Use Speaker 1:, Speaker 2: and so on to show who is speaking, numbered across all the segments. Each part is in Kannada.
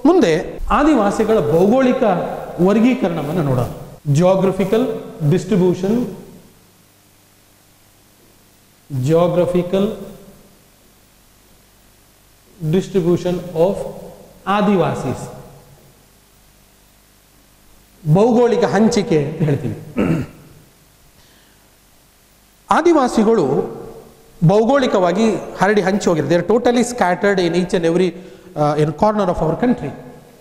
Speaker 1: ಮುಂದೆ ಆದಿವಾಸಿಗಳ ಭೌಗೋಳಿಕ ವರ್ಗೀಕರಣವನ್ನು ನೋಡೋಣ geographical distribution geographical distribution of Adivasis ಭೌಗೋಳಿಕ ಹಂಚಿಕೆ ಅಂತ ಹೇಳ್ತೀವಿ ಆದಿವಾಸಿಗಳು ಭೌಗೋಳಿಕವಾಗಿ ಹರಡಿ ಹಂಚಿ ಹೋಗಿದ್ದಾರೆ they are totally scattered in each and every in corner of our country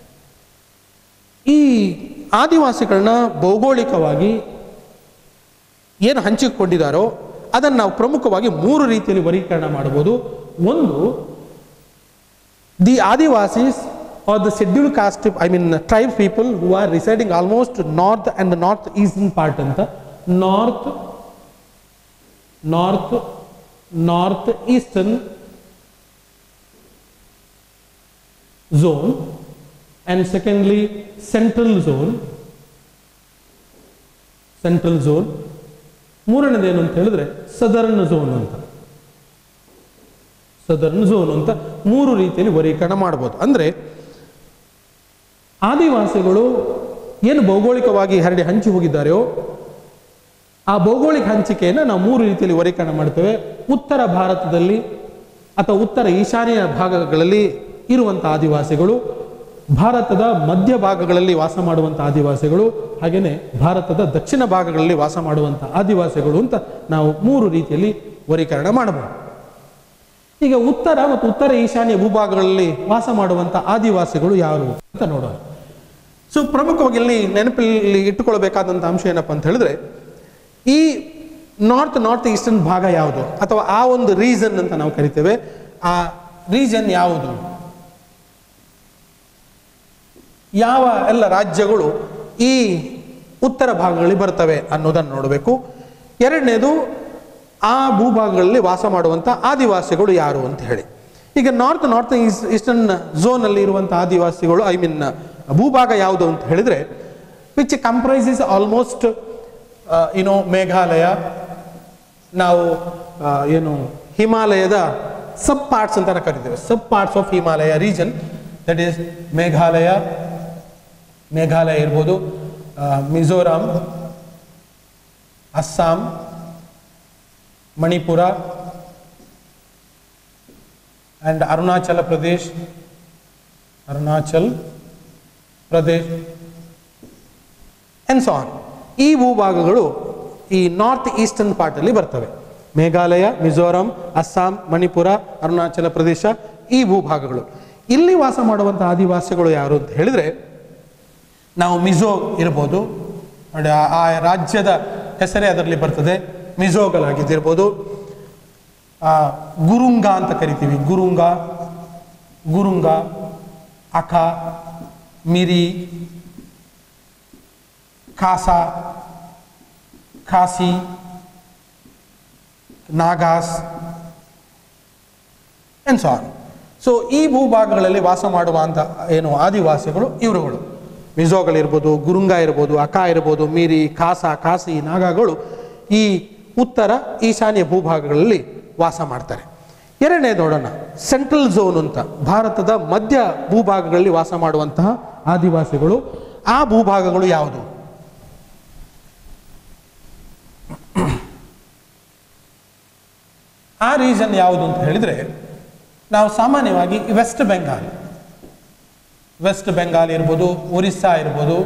Speaker 1: ಈ ಆದಿವಾಸಿಗಳನ್ನ ಭೌಗೋಳಿಕವಾಗಿ ಏನು ಹಂಚಿಕೊಂಡಿದ್ದಾರೋ ಅದನ್ನು ನಾವು ಪ್ರಮುಖವಾಗಿ ಮೂರು ರೀತಿಯಲ್ಲಿ ವರ್ಗೀಕರಣ ಮಾಡಬಹುದು ಒಂದು the Adivasis are the schedule caste I mean tribe people who are residing almost north and north eastern part ಅಂತ north north north eastern zone and secondly central zone central zone ಮೂರನೇದೇನು ಅಂತ ಹೇಳಿದ್ರೆ ಸದರ್ನ್ ಝೋನ್ ಅಂತ ಸದರ್ನ್ ಝೋನ್ ಅಂತ ಮೂರು ರೀತಿಯಲ್ಲಿ ವರ್ಗೀಕರಣ ಮಾಡಬಹುದು ಅಂದ್ರೆ ಆದಿವಾಸಿಗಳು ಏನು ಭೌಗೋಳಿಕವಾಗಿ ಹರಡಿ ಹಂಚಿ ಹೋಗಿದ್ದಾರೆಯೋ ಆ ಭೌಗೋಳಿಕ ಹಂಚಿಕೆಯನ್ನು ನಾವು ಮೂರು ರೀತಿಯಲ್ಲಿ ವರ್ಗೀಕರಣ ಮಾಡ್ತೇವೆ ಉತ್ತರ ಭಾರತದಲ್ಲಿ ಅಥವಾ ಉತ್ತರ ಈಶಾನ್ಯ ಭಾಗಗಳಲ್ಲಿ ಇರುವಂಥ ಆದಿವಾಸಿಗಳು ಭಾರತದ ಮಧ್ಯ ಭಾಗಗಳಲ್ಲಿ ವಾಸ ಮಾಡುವಂಥ ಆದಿವಾಸಿಗಳು ಹಾಗೆಯೇ ಭಾರತದ ದಕ್ಷಿಣ ಭಾಗಗಳಲ್ಲಿ ವಾಸ ಮಾಡುವಂಥ ಆದಿವಾಸಿಗಳು ಅಂತ ನಾವು ಮೂರು ರೀತಿಯಲ್ಲಿ ವರ್ಗೀಕರಣ ಮಾಡಬಹುದು ಈಗ ಉತ್ತರ ಮತ್ತು ಉತ್ತರ ಈಶಾನ್ಯ ಭೂಭಾಗಗಳಲ್ಲಿ ವಾಸ ಮಾಡುವಂಥ ಆದಿವಾಸಿಗಳು ಯಾರು ಅಂತ ನೋಡೋಣ ಸೊ ಪ್ರಮುಖವಾಗಿ ಇಲ್ಲಿ ನೆನಪಲ್ಲಿ ಇಟ್ಟುಕೊಳ್ಬೇಕಾದಂಥ ಅಂಶ ಏನಪ್ಪ ಅಂತ ಹೇಳಿದ್ರೆ ಈ ನಾರ್ತ್ ನಾರ್ತ್ ಈಸ್ಟರ್ನ್ ಭಾಗ ಯಾವುದು ಅಥವಾ ಆ ಒಂದು ರೀಸನ್ ಅಂತ ನಾವು ಕರಿತೇವೆ ಆ ರೀಜನ್ ಯಾವುದು ಯಾವ ಎಲ್ಲ ರಾಜ್ಯಗಳು ಈ ಉತ್ತರ ಭಾಗಗಳಲ್ಲಿ ಬರ್ತವೆ ಅನ್ನೋದನ್ನು ನೋಡಬೇಕು ಎರಡನೇದು ಆ ಭೂಭಾಗಗಳಲ್ಲಿ ವಾಸ ಮಾಡುವಂಥ ಆದಿವಾಸಿಗಳು ಯಾರು ಅಂತ ಹೇಳಿ ಈಗ ನಾರ್ತ್ ನಾರ್ತ್ ಈಸ್ಟರ್ನ್ ಝೋನಲ್ಲಿ ಇರುವಂಥ ಆದಿವಾಸಿಗಳು ಐ ಮೀನ್ ಭೂಭಾಗ ಯಾವುದು ಅಂತ ಹೇಳಿದ್ರೆ ವಿಚ್ ಕಂಪ್ರೈಸಸ್ ಆಲ್ಮೋಸ್ಟ್ ಏನೋ ಮೇಘಾಲಯ ನಾವು ಆ, ಏನು ಹಿಮಾಲಯದ ಸಬ್ ಪಾರ್ಟ್ಸ್ ಅಂತ ಕರಿತೇವೆ sub parts of Himalaya region that is Meghalaya Meghalaya ಇರ್ಬೋದು uh, Mizoram Assam Manipur and Arunachal Pradesh Arunachal Pradesh and so on ಈ ಭೂಭಾಗಗಳು ಈ ನಾರ್ತ್ ಈಸ್ಟರ್ನ್ ಪಾರ್ಟಲ್ಲಿ ಬರ್ತವೆ ಮೇಘಾಲಯ ಮಿಜೋರಾಂ ಅಸ್ಸಾಂ ಮಣಿಪುರ ಅರುಣಾಚಲ ಪ್ರದೇಶ ಈ ಭೂಭಾಗಗಳು ಇಲ್ಲಿ ವಾಸ ಮಾಡುವಂಥ ಆದಿವಾಸಿಗಳು ಯಾರು ಅಂತ ಹೇಳಿದ್ರೆ ನಾವು ಮಿಜೋ ಇರ್ಬೋದು ನೋಡಿ ಆ- ಆ ರಾಜ್ಯದ ಹೆಸರೇ ಅದರಲ್ಲಿ ಬರ್ತದೆ ಮಿಜೋಗಳಾಗಿದ್ದಿರ್ಬೋದು ಆ, ಗುರುಂಗ ಅಂತ ಕರಿತೀವಿ Gurung Gurung Akha Miri Khasa Khasi Nagas and so so ಈ ಭೂಭಾಗಗಳಲ್ಲಿ ವಾಸ ಮಾಡುವಂಥ ಏನು ಆದಿವಾಸಿಗಳು ಇವರುಗಳು ಮಿಜೋಗಳಿರ್ಬೋದು ಗುರುಂಗ ಇರ್ಬೋದು ಅಕ ಇರ್ಬೋದು ಮೀರಿ ಖಾಸ ಖಾಸಿ ನಾಗಾಗಳು ಈ ಉತ್ತರ ಈಶಾನ್ಯ ಭೂಭಾಗಗಳಲ್ಲಿ ವಾಸ ಮಾಡ್ತಾರೆ ಎರಡನೇ ನೋಡೋಣ ಸೆಂಟ್ರಲ್ ಝೋನ್ ಅಂತ ಭಾರತದ ಮಧ್ಯ ಭೂಭಾಗಗಳಲ್ಲಿ ವಾಸ ಮಾಡುವಂತಹ ಆದಿವಾಸಿಗಳು ಆ ಭೂಭಾಗಗಳು ಯಾವುದು ಆ ರೀಜನ್ ಯಾವುದು ಅಂತ ಹೇಳಿದ್ರೆ ನಾವು ಸಾಮಾನ್ಯವಾಗಿ ವೆಸ್ಟ್ ಬೆಂಗಾಲ್ ವೆಸ್ಟ್ ಬೆಂಗಾಲ್ ಇರ್ಬೋದು ಒರಿಸ್ಸಾ ಇರ್ಬೋದು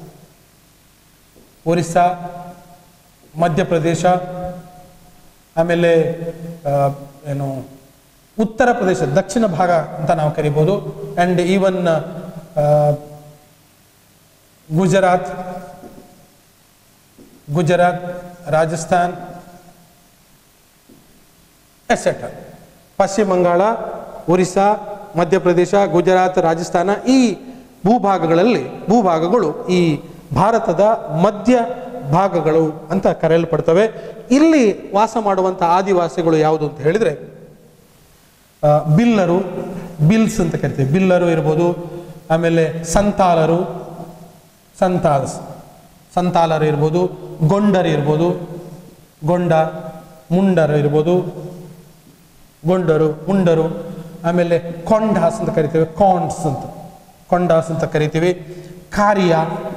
Speaker 1: ಒರಿಸ್ಸಾ ಮಧ್ಯಪ್ರದೇಶ ಆಮೇಲೆ ಆ, ಏನು ಉತ್ತರ ಪ್ರದೇಶ ದಕ್ಷಿಣ ಭಾಗ ಅಂತ ನಾವು ಕರಿಬೋದು and even Gujarat Gujarat Rajasthan etcetera ಪಶ್ಚಿಮ ಬಂಗಾಳ ಒರಿಸ್ಸಾ ಮಧ್ಯಪ್ರದೇಶ ಗುಜರಾತ್ ರಾಜಸ್ಥಾನ ಈ ಭೂಭಾಗಗಳಲ್ಲಿ ಭೂಭಾಗಗಳು ಈ ಭಾರತದ ಮಧ್ಯ ಭಾಗಗಳು ಅಂತ ಕರೆಯಲ್ಪಡ್ತವೆ ಇಲ್ಲಿ ವಾಸ ಮಾಡುವಂಥ ಆದಿವಾಸಿಗಳು ಯಾವುದು ಅಂತ ಹೇಳಿದ್ರೆ ಆ, ಬಿಲ್ಲರು ಬಿಲ್ಸ್ ಅಂತ ಕರಿತೀವಿ ಬಿಲ್ಲರು ಇರ್ಬೋದು ಆಮೇಲೆ ಸಂತಾಲರು ಸಂತಾಲ್ಸ್ ಸಂತಾಲರು ಇರ್ಬೋದು ಗೊಂಡರು ಇರ್ಬೋದು ಗೊಂಡ ಮುಂಡರು ಇರ್ಬೋದು ಗೊಂಡರು ಮುಂಡರು ಆಮೇಲೆ ಕೊಂಡಾಸ್ ಅಂತ ಕರಿತೇವೆ ಕಾಂಡ್ಸ್ ಅಂತ ಕೊಂಡಾಸ್ ಅಂತ ಕರಿತೀವಿ ಕಾರ್ಯ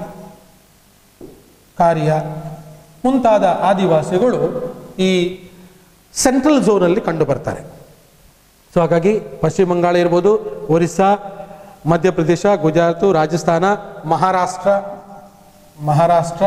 Speaker 1: ಕಾರ್ಯ ಮುಂತಾದ ಆದಿವಾಸಿಗಳು ಈ ಸೆಂಟ್ರಲ್ ಝೋನಲ್ಲಿ ಕಂಡು ಬರ್ತಾರೆ ಸೊ ಹಾಗಾಗಿ ಪಶ್ಚಿಮ ಬಂಗಾಳ ಇರ್ಬೋದು ಒರಿಸ್ಸಾ ಮಧ್ಯಪ್ರದೇಶ ಗುಜರಾತ್ ರಾಜಸ್ಥಾನ ಮಹಾರಾಷ್ಟ್ರ ಮಹಾರಾಷ್ಟ್ರ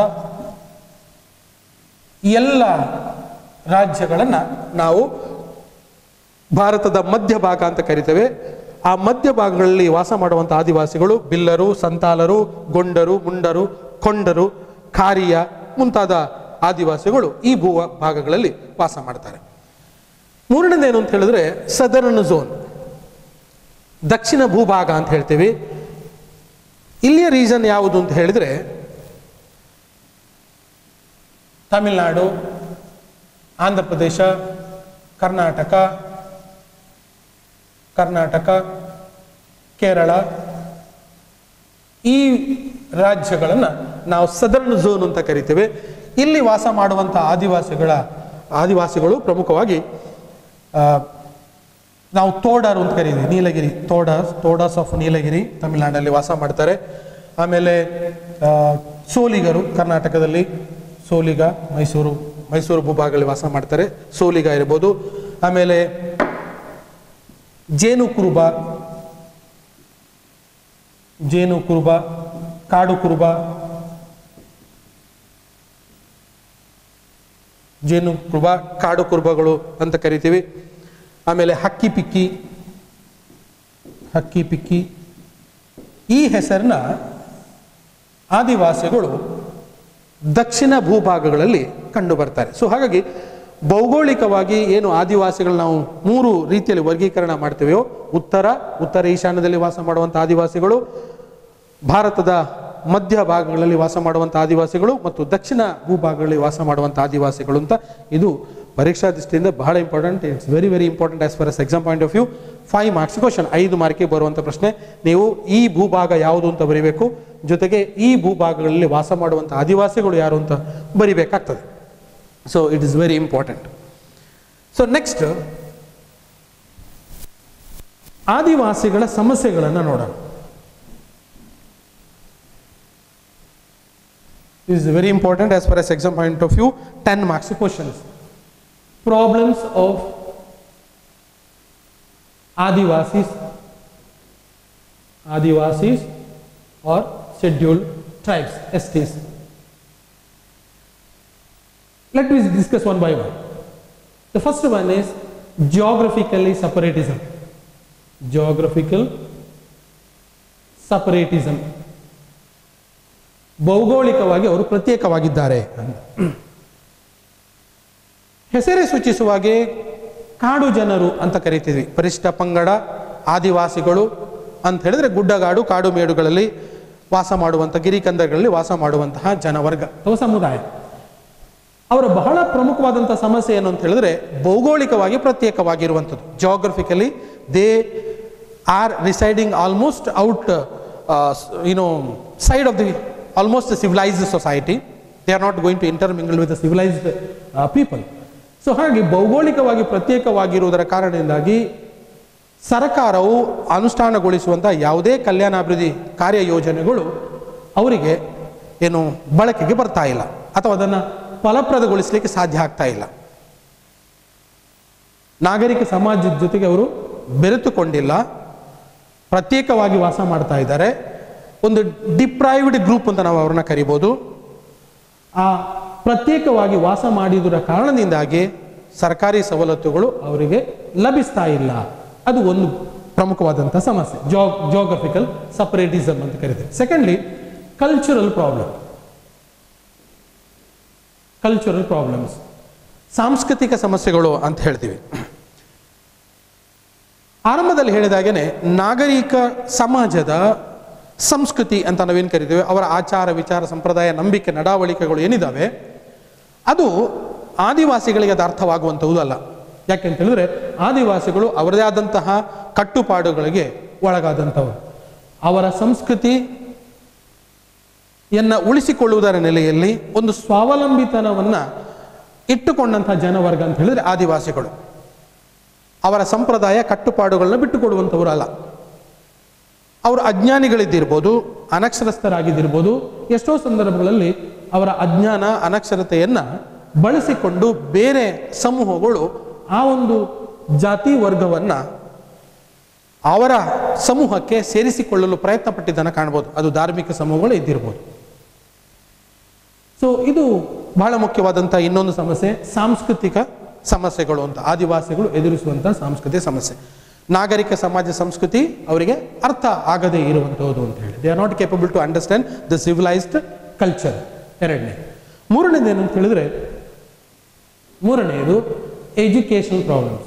Speaker 1: ಈ ಎಲ್ಲ ರಾಜ್ಯಗಳನ್ನು ನಾವು ಭಾರತದ ಮಧ್ಯಭಾಗ ಅಂತ ಕರಿತೇವೆ ಆ ಮಧ್ಯಭಾಗಗಳಲ್ಲಿ ವಾಸ ಮಾಡುವಂಥ ಆದಿವಾಸಿಗಳು ಬಿಲ್ಲರು ಸಂತಾಲರು ಗೊಂಡರು ಮುಂಡರು ಕೊಂಡರು ಖಾರಿಯ ಮುಂತಾದ ಆದಿವಾಸಿಗಳು ಈ ಭೂ ಭಾಗಗಳಲ್ಲಿ ವಾಸ ಮಾಡ್ತಾರೆ ಮೂರನೇದೇನು ಅಂತ ಹೇಳಿದ್ರೆ ಸದರ್ನ್ ಝೋನ್ ದಕ್ಷಿಣ ಭೂಭಾಗ ಅಂತ ಹೇಳ್ತೀವಿ ಇಲ್ಲಿಯ ರೀಸನ್ ಯಾವುದು ಅಂತ ಹೇಳಿದ್ರೆ ತಮಿಳುನಾಡು ಆಂಧ್ರ ಪ್ರದೇಶ ಕರ್ನಾಟಕ ಕರ್ನಾಟಕ ಕೇರಳ ಈ ರಾಜ್ಯಗಳನ್ನು ನಾವು ಸದರ್ನ್ ಝೋನ್ ಅಂತ ಕರಿತೇವೆ ಇಲ್ಲಿ ವಾಸ ಮಾಡುವಂಥ ಆದಿವಾಸಿಗಳ ಆದಿವಾಸಿಗಳು ಪ್ರಮುಖವಾಗಿ ಆ, ನಾವು ತೋಡರ್ ಅಂತ ಕರೀತೀವಿ ನೀಲಗಿರಿ ತೋಡರ್ಸ್ ತೋಡರ್ಸ್ ಆಫ್ ನೀಲಗಿರಿ ತಮಿಳುನಾಡಲ್ಲಿ ವಾಸ ಮಾಡ್ತಾರೆ ಆಮೇಲೆ ಆ, ಸೋಲಿಗರು ಕರ್ನಾಟಕದಲ್ಲಿ ಸೋಲಿಗ ಮೈಸೂರು ಮೈಸೂರು ಭೂಭಾಗದಲ್ಲಿ ವಾಸ ಮಾಡ್ತಾರೆ ಸೋಲಿಗ ಇರ್ಬೋದು ಆಮೇಲೆ ಜೇನು ಕುರುಬ ಜೇನು ಕುರುಬ ಕಾಡು ಕುರುಬ ಜೇನು ಕುರುಬ ಕಾಡು ಕುರುಬಗಳು ಅಂತ ಕರಿತೀವಿ ಆಮೇಲೆ ಹಕ್ಕಿ ಪಿಕ್ಕಿ ಹಕ್ಕಿ ಪಿಕ್ಕಿ ಈ ಹೆಸರನ್ನ ಆದಿವಾಸಿಗಳು ದಕ್ಷಿಣ ಭೂಭಾಗಗಳಲ್ಲಿ ಕಂಡು ಬರ್ತಾರೆ ಸೊ ಹಾಗಾಗಿ ಭೌಗೋಳಿಕವಾಗಿ ಏನು ಆದಿವಾಸಿಗಳು ನಾವು ಮೂರು ರೀತಿಯಲ್ಲಿ ವರ್ಗೀಕರಣ ಮಾಡ್ತೇವೆಯೋ ಉತ್ತರ ಉತ್ತರ ಈಶಾನ್ಯದಲ್ಲಿ ವಾಸ ಮಾಡುವಂಥ ಆದಿವಾಸಿಗಳು ಭಾರತದ ಮಧ್ಯ ಭಾಗಗಳಲ್ಲಿ ವಾಸ ಮಾಡುವಂಥ ಆದಿವಾಸಿಗಳು ಮತ್ತು ದಕ್ಷಿಣ ಭೂಭಾಗಗಳಲ್ಲಿ ವಾಸ ಮಾಡುವಂಥ ಆದಿವಾಸಿಗಳು ಅಂತ ಇದು ಪರೀಕ್ಷಾ ದೃಷ್ಟಿಯಿಂದ ಬಹಳ important it's very very important as far as exam point of view five marks question ಐದು ಮಾರ್ಕಿಗೆ ಬರುವಂಥ ಪ್ರಶ್ನೆ ನೀವು ಈ ಭೂಭಾಗ ಯಾವುದು ಅಂತ ಬರಿಬೇಕು ಜೊತೆಗೆ ಈ ಭೂಭಾಗಗಳಲ್ಲಿ ವಾಸ ಮಾಡುವಂಥ ಆದಿವಾಸಿಗಳು ಯಾರು ಅಂತ ಬರಿಬೇಕಾಗ್ತದೆ so it is very important so next ಆದಿವಾಸಿಗಳ ಸಮಸ್ಯೆಗಳನ್ನು ನೋಡೋಣ is very important as far as exam point of view 10 marks questions problems of adivasis adivasis or scheduled tribes sts let me discuss one by one the first one is geographically separatism geographical separatism ಭೌಗೋಳಿಕವಾಗಿ ಅವರು ಪ್ರತ್ಯೇಕವಾಗಿದ್ದಾರೆ ಅಂತ. ಹೆಸರೇ ಸೂಚಿಸುವಾಗೆ ಕಾಡು ಜನರು ಅಂತ ಕರಿತೀವಿ ಪರಿಷ್ಠ ಪಂಗಡ ಆದಿವಾಸಿಗಳು ಅಂತ ಹೇಳಿದ್ರೆ ಗುಡ್ಡಗಾಡು ಕಾಡು ಮೇಡುಗಳಲ್ಲಿ ವಾಸ ಮಾಡುವಂಥ ಗಿರಿಕಂದಗಳಲ್ಲಿ ವಾಸ ಮಾಡುವಂತಹ ಜನವರ್ಗ ಅಥವಾ ಸಮುದಾಯ ಅವರ ಬಹಳ ಪ್ರಮುಖವಾದಂಥ ಸಮಸ್ಯೆ ಏನು ಅಂತ ಹೇಳಿದ್ರೆ ಭೌಗೋಳಿಕವಾಗಿ ಪ್ರತ್ಯೇಕವಾಗಿರುವಂಥದ್ದು geographically they are residing almost out you know side of the almost civilised society they are not going to intermingle with civilised people so ಹಾಗೆ ಭೌಗೋಳಿಕವಾಗಿ ಪ್ರತ್ಯೇಕವಾಗಿರುವುದರ ಕಾರಣದಿಂದಾಗಿ ಸರ್ಕಾರವು ಅನುಷ್ಠಾನಗೊಳಿಸುವಂಥ ಯಾವುದೇ ಕಲ್ಯಾಣಾಭಿವೃದ್ಧಿ ಕಾರ್ಯಯೋಜನೆಗಳು ಅವರಿಗೆ ಏನು ಬಳಕೆಗೆ ಬರ್ತಾ ಇಲ್ಲ ಅಥವಾ ಅದನ್ನು ಫಲಪ್ರದಗೊಳಿಸಲಿಕ್ಕೆ ಸಾಧ್ಯ ಆಗ್ತಾ ಇಲ್ಲ ನಾಗರಿಕ ಸಮಾಜದ ಜೊತೆಗೆ ಅವರು ಬೆರೆತುಕೊಂಡಿಲ್ಲ ಪ್ರತ್ಯೇಕವಾಗಿ ವಾಸ ಮಾಡ್ತಾ ಇದ್ದಾರೆ ಒಂದು ಡಿಪ್ರೈವ್ಡ್ ಗ್ರೂಪ್ ಅಂತ ನಾವು ಅವ್ರನ್ನ ಕರಿಬೋದು ಆ ಪ್ರತ್ಯೇಕವಾಗಿ ವಾಸ ಮಾಡಿದುರ ಕಾರಣದಿಂದಾಗಿ ಸರ್ಕಾರಿ ಸವಲತ್ತುಗಳು ಅವರಿಗೆ ಲಭಿಸ್ತಾ ಇಲ್ಲ ಅದು ಒಂದು ಪ್ರಮುಖವಾದಂಥ ಸಮಸ್ಯೆ ಜೋ ಜೋಗ್ರಫಿಕಲ್ ಸಪರೇಟಿಸಮ್ ಅಂತ ಕರೀತಾರೆ secondly cultural problem cultural problems ಸಾಂಸ್ಕೃತಿಕ ಸಮಸ್ಯೆಗಳು ಅಂತ ಹೇಳ್ತೀವಿ ಆರಂಭದಲ್ಲಿ ಹೇಳಿದಾಗೇನೆ ನಾಗರಿಕ ಸಮಾಜದ ಸಂಸ್ಕೃತಿ ಅಂತ ನಾವೇನು ಕರಿತೀವಿ ಅವರ ಆಚಾರ ವಿಚಾರ ಸಂಪ್ರದಾಯ ನಂಬಿಕೆ ನಡಾವಳಿಕೆಗಳು ಏನಿದಾವೆ ಅದು ಆದಿವಾಸಿಗಳಿಗೆ ಅದು ಅರ್ಥವಾಗುವಂಥದ್ದು ಅಲ್ಲ ಯಾಕೆಂತ ಹೇಳಿದ್ರೆ ಆದಿವಾಸಿಗಳು ಅವರದೇ ಆದಂತಹ ಕಟ್ಟುಪಾಡುಗಳಿಗೆ ಒಳಗಾದಂಥವರು ಅವರ ಸಂಸ್ಕೃತಿ ಯನ್ನ ಉಳಿಸಿಕೊಳ್ಳುವುದರ ನೆಲೆಯಲ್ಲಿ ಒಂದು ಸ್ವಾವಲಂಬಿತನವನ್ನ ಇಟ್ಟುಕೊಂಡಂತಹ ಜನವರ್ಗ ಅಂತ ಹೇಳಿದ್ರೆ ಆದಿವಾಸಿಗಳು ಅವರ ಸಂಪ್ರದಾಯ ಕಟ್ಟುಪಾಡುಗಳನ್ನ ಬಿಟ್ಟುಕೊಡುವಂಥವರು ಅಲ್ಲ ಅವರು ಅಜ್ಞಾನಿಗಳಿದ್ದಿರ್ಬೋದು ಅನಕ್ಷರಸ್ಥರಾಗಿದ್ದಿರ್ಬೋದು ಎಷ್ಟೋ ಸಂದರ್ಭಗಳಲ್ಲಿ ಅವರ ಅಜ್ಞಾನ ಅನಕ್ಷರತೆಯನ್ನು ಬಳಸಿಕೊಂಡು ಬೇರೆ ಸಮೂಹಗಳು ಆ ಒಂದು ಜಾತಿ ವರ್ಗವನ್ನು ಅವರ ಸಮೂಹಕ್ಕೆ ಸೇರಿಸಿಕೊಳ್ಳಲು ಪ್ರಯತ್ನ ಪಟ್ಟಿದ್ದನ್ನು ಕಾಣ್ಬೋದು ಅದು ಧಾರ್ಮಿಕ ಸಮೂಹಗಳು ಇದ್ದಿರ್ಬೋದು ಸೊ ಇದು ಬಹಳ ಮುಖ್ಯವಾದಂಥ ಇನ್ನೊಂದು ಸಮಸ್ಯೆ ಸಾಂಸ್ಕೃತಿಕ ಸಮಸ್ಯೆಗಳು ಅಂತ ಆದಿವಾಸಿಗಳು ಎದುರಿಸುವಂಥ ಸಾಂಸ್ಕೃತಿಕ ಸಮಸ್ಯೆ ನಾಗರಿಕ ಸಮಾಜ ಸಂಸ್ಕೃತಿ ಅವರಿಗೆ ಅರ್ಥ ಆಗದೇ ಇರುವಂಥದ್ದು ಅಂತ ಹೇಳಿ they are not capable to understand the civilised culture ಎರಡನೇ ಮೂರನೇದು ಏನು ಅಂತ ಹೇಳಿದ್ರೆ ಮೂರನೆಯದು ಎಜುಕೇಷನಲ್ ಪ್ರಾಬ್ಲಮ್ಸ್